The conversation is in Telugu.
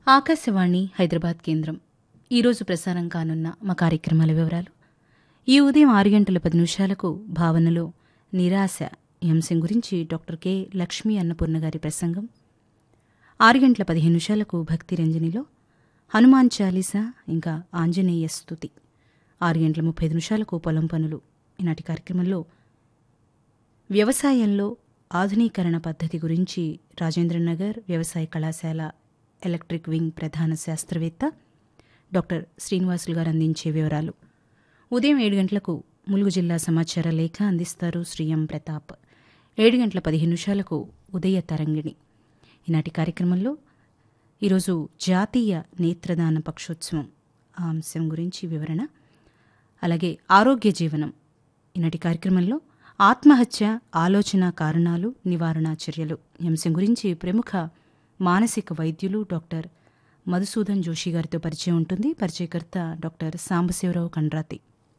ఆకాశవాణి హైదరాబాద్ కేంద్రం ఈరోజు ప్రసారం కానున్న మా కార్యక్రమాల వివరాలు ఈ ఉదయం ఆరు గంటల పది నిమిషాలకు భావనలో నిరాశ ఈ అంశం గురించి డాక్టర్ కె లక్ష్మీ అన్నపూర్ణ గారి ప్రసంగం ఆరు గంటల పదిహేను నిమిషాలకు భక్తి రంజనిలో హనుమాన్ చాలీసా ఇంకా ఆంజనేయ స్తుతి ఆరు గంటల ముప్పై ఐదు నిమిషాలకు పొలం పనులు ఈనాటి కార్యక్రమంలో వ్యవసాయంలో ఆధునీకరణ పద్ధతి గురించి రాజేంద్రనగర్ వ్యవసాయ కళాశాల ఎలక్ట్రిక్ వింగ్ ప్రధాన శాస్త్రవేత్త డాక్టర్ శ్రీనివాసులు గారు అందించే వివరాలు ఉదయం ఏడు గంటలకు ములుగు జిల్లా సమాచార లేఖ అందిస్తారు శ్రీ ఎం ప్రతాప్ ఏడు గంటల పదిహేను నిమిషాలకు ఉదయ తరంగిణి ఈనాటి కార్యక్రమంలో ఈరోజు జాతీయ నేత్రదాన పక్షోత్సవం ఆ అంశం గురించి వివరణ అలాగే ఆరోగ్య జీవనం ఈనాటి కార్యక్రమంలో ఆత్మహత్య ఆలోచన కారణాలు నివారణ చర్యలు ఈ అంశం గురించి ప్రముఖ మానసిక వైద్యులు డాక్టర్ మధుసూదన్ జోషి గారితో పరిచయం ఉంటుంది పరిచయకర్త డాక్టర్ సాంబశివరావు కండ్రాతి